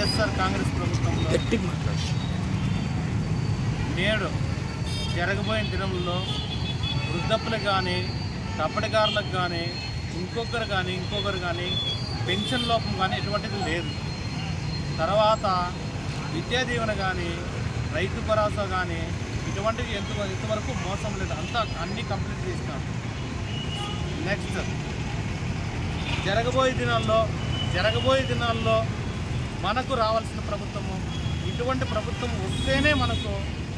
వైఎస్ఆర్ కాంగ్రెస్ ప్రభుత్వంలో గట్టిగా మాట్లాడు నేడు జరగబోయే దినంలో వృద్ధపులకు కానీ తప్పటికారులకు కానీ ఇంకొకరు కానీ ఇంకొకరు కానీ పెన్షన్ లోపం కానీ ఎటువంటిది లేదు తర్వాత విద్యా దీవెన కానీ రైతు భరోసా కానీ ఇటువంటివి ఎంత ఇంతవరకు మోసం లేదు అంతా అన్నీ కంప్లీట్ చేసినాం నెక్స్ట్ జరగబోయే దినాల్లో జరగబోయే దినాల్లో మనకు రావాల్సిన ప్రభుత్వము ఇటువంటి ప్రభుత్వం వస్తేనే మనకు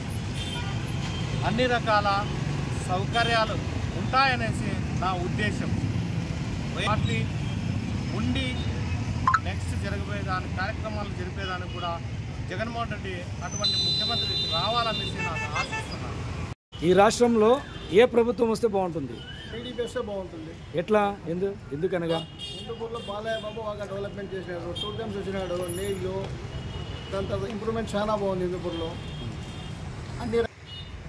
అన్ని రకాల సౌకర్యాలు ఉంటాయనేసి నా ఉద్దేశం పార్టీ ఉండి నెక్స్ట్ జరగబోయే దాని కార్యక్రమాలు జరిపేదానికి కూడా జగన్మోహన్ రెడ్డి అటువంటి ముఖ్యమంత్రి రావాలనేసి నాకు ఆశిస్తున్నాను ఈ రాష్ట్రంలో ఏ ప్రభుత్వం వస్తే బాగుంటుంది టీడీపీ వస్తే బాగుంటుంది ఎట్లా ఎందు ఎందుకనగా హిందూపూర్లో బాలయ్య బాబు బాగా డెవలప్మెంట్ చేసినాడు టూ టైమ్స్ వచ్చినాడు నీళ్లు దాని తర్వాత ఇంప్రూవ్మెంట్ చాలా బాగుంది హిందూపూర్లో అన్ని రా-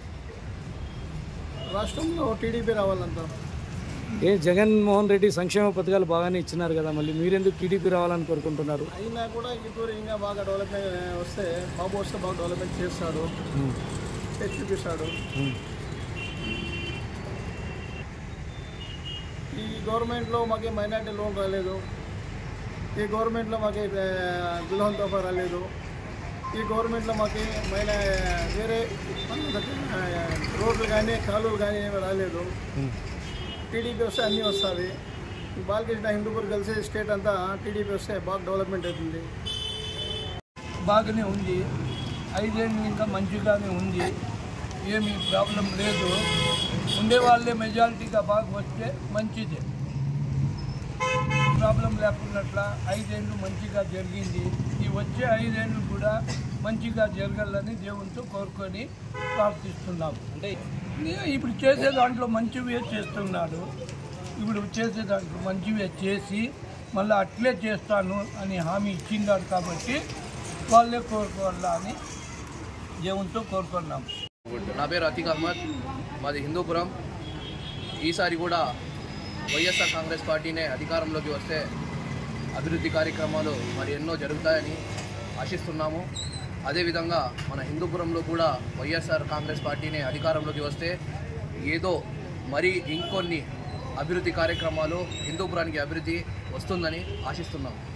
రాష్ట్రంలో టీడీపీ రావాలంతా ఏ జగన్మోహన్ రెడ్డి సంక్షేమ పథకాలు బాగానే ఇచ్చినారు కదా మళ్ళీ మీరెందుకు టీడీపీ రావాలని కోరుకుంటున్నారు అయినా కూడా ఇంటూరు ఇంకా బాగా డెవలప్మెంట్ వస్తే బాబు వస్తే బాగా డెవలప్మెంట్ చేస్తాడు ఉమ్, చేసి చూపిస్తాడు ఉమ్, ఈ గవర్నమెంట్లో మాకు మైనార్టీ లోన్ రాలేదు ఈ గవర్నమెంట్లో మాకు దుల్హన్ తోఫా రాలేదు ఈ గవర్నమెంట్లో మాకు మైనా వేరే ఆ, రోడ్లు కానీ కాలువలు కానీ ఏమీ రాలేదు ఉమ్. టీడీపీ వస్తే అన్నీ వస్తుంది బాలకృష్ణ హిందూపూర్ కలిసి స్టేట్ అంతా టీడీపీ వస్తే బాగా డెవలప్మెంట్ అవుతుంది బాగానే ఉంది ఐదేళ్ళు ఇంకా మంచిగానే ఉంది ఏమీ ప్రాబ్లం లేదు ఉండే వాళ్ళే మెజారిటీగా బాగా వస్తే మంచిదే ప్రాబ్లం లేకున్నట్ల ఐదేళ్ళు మంచిగా జరిగింది ఈ వచ్చే ఐదేళ్ళు కూడా మంచిగా జరగాలని దేవునితో కోరుకొని ప్రార్థిస్తున్నాం అంటే ఇప్పుడు చేసే దాంట్లో మంచివే చేస్తున్నాడు ఇప్పుడు చేసే దాంట్లో మంచివే చేసి మళ్ళీ అట్లే చేస్తాను అని హామీ ఇచ్చిండాడు కాబట్టి వాళ్ళే కోరుకోవాలా అని దేవునితో కోరుకున్నాం నా పేరు అతీక్ అహ్మద్ మాది హిందూపురం ఈసారి కూడా వైఎస్ఆర్ కాంగ్రెస్ పార్టీనే అధికారంలోకి వస్తే అభివృద్ధి కార్యక్రమాలు మరి ఎన్నో జరుగుతాయని ఆశిస్తున్నాము అదేవిధంగా మన హిందూపురంలో కూడా వైఎస్ఆర్ కాంగ్రెస్ పార్టీనే అధికారంలోకి వస్తే ఏదో మరి ఇంకొన్ని అభివృద్ధి కార్యక్రమాలు హిందూపురానికి అభివృద్ధి వస్తుందని ఆశిస్తున్నాము